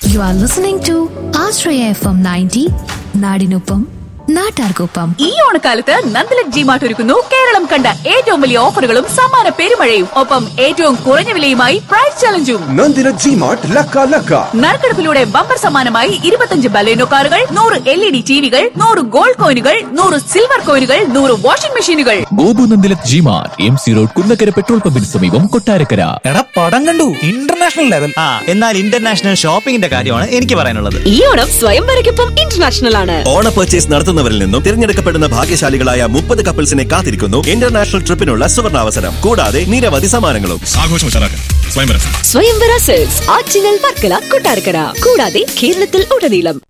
You are listening to Ashraya FM 90, നാടിനൊപ്പം നാട്ടാർക്കൊപ്പം ഈ ഓണക്കാലത്ത് നന്ദലക് ജി മാർട്ട് ഒരുക്കുന്നു കേരളം കണ്ട ഏറ്റവും വലിയ ഓഫറുകളും സമ്മാന പെരുമഴയും ഒപ്പം ഏറ്റവും കുറഞ്ഞ വിലയുമായി പ്രൈസ് ചലഞ്ചും നന്ദിന ജി മാർട്ട് ലക്ക ലക്ക നറുക്കെടുപ്പിലൂടെ ബമ്പർ സമ്മാനമായി ഇരുപത്തഞ്ച് ബലേനോ കാറുകൾ നൂറ് എൽ ഇ ഡി ടിവികൾ നൂറ് ഗോൾഡ് കോയിനുകൾ നൂറ് സിൽവർ കോയിനുകൾ നൂറ് വാഷിംഗ് മെഷീനുകൾ ഗോപു നന്ദിലക് ജിമാർ M C road Kunnakkara petrol പമ്പിന് സമീപം കൊട്ടാരക്കര എടാ പടം കണ്ടു ഇന്റർനാഷണൽ ലെവൽ ആ എന്നാൽ ഇന്റർനാഷണൽ ഷോപ്പിംഗിന്റെ കാര്യമാണ് എനിക്ക് പറയാനുള്ളത് ഈ ഓണം സ്വയംവരയ്ക്കൊപ്പം ഇന്റർനാഷണൽ ആണ് ഓണ പർച്ചേസ് നടത്തുന്നവരിൽ നിന്നും തിരഞ്ഞെടുക്കപ്പെടുന്ന ഭാഗ്യശാലികളായ മുപ്പത് കപ്പിൾസിനെ കാത്തിരിക്കുന്നു ഇന്റർനാഷണൽ ട്രിപ്പിനുള്ള സുവർണാവസരം കൂടാതെ നിരവധി സമ്മാനങ്ങളും ആഘോഷം ഉഷാറാക്കാൻ സ്വയംവരം സ്വയംവര സെൽസ് ആറ്റിങ്ങൽ വർക്കല കൊട്ടാരക്കര കൂടാതെ കേരളത്തിൽ ഉടനീളം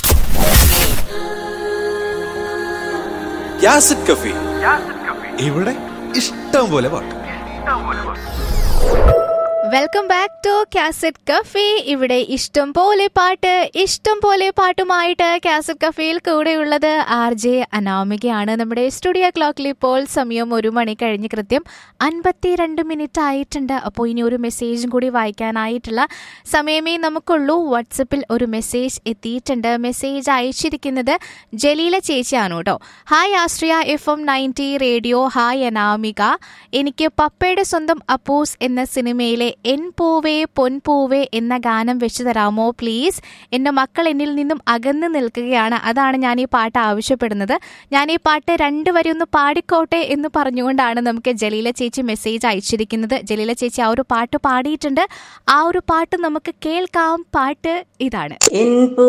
യാസിഡ് കഫി ഇവിടെ ഇഷ്ടം പോലെ പാട്ട് welcome back to cassette cafe ഇവിടെ ഇഷ്ടം പോലെ പാട്ട് ഇഷ്ടം പോലെ പാട്ടുമായിട്ട് കാസറ്റ് കഫേയിൽ കൂടെയുള്ളത് ആർ ജെ അനാമികയാണ് നമ്മുടെ സ്റ്റുഡിയോ ക്ലോക്കിൽ ഇപ്പോൾ സമയം ഒരു മണി കഴിഞ്ഞ് കൃത്യം അൻപത്തിരണ്ട് മിനിറ്റ് ആയിട്ടുണ്ട് അപ്പോൾ ഇനി ഒരു മെസ്സേജും കൂടി വായിക്കാനായിട്ടുള്ള സമയമേ നമുക്കുള്ളൂ വാട്സപ്പിൽ ഒരു മെസ്സേജ് എത്തിയിട്ടുണ്ട് മെസ്സേജ് അയച്ചിരിക്കുന്നത് ജലീല ചേച്ചിയാണ് കേട്ടോ ഹായ് ആശ്രിയ F M ninety radio hi Anamika എനിക്ക് പപ്പയുടെ സ്വന്തം അപ്പൂസ് എന്ന സിനിമയിലെ എൻ പൂവേ പൊൻപൂവേ എന്ന ഗാനം വെച്ചു തരാമോ പ്ലീസ് എൻ്റെ മക്കൾ എന്നിൽ നിന്നും അകന്നു നിൽക്കുകയാണ് അതാണ് ഞാൻ ഈ പാട്ട് ആവശ്യപ്പെടുന്നത് ഞാൻ ഈ പാട്ട് രണ്ട് വരി ഒന്ന് പാടിക്കോട്ടെ എന്ന് പറഞ്ഞുകൊണ്ടാണ് നമുക്ക് ജലീല ചേച്ചി മെസ്സേജ് അയച്ചിരിക്കുന്നത് ജലീല ചേച്ചി ആ ഒരു പാട്ട് പാടിയിട്ടുണ്ട് ആ ഒരു പാട്ട് നമുക്ക് കേൾക്കാം പാട്ട് ഇതാണ്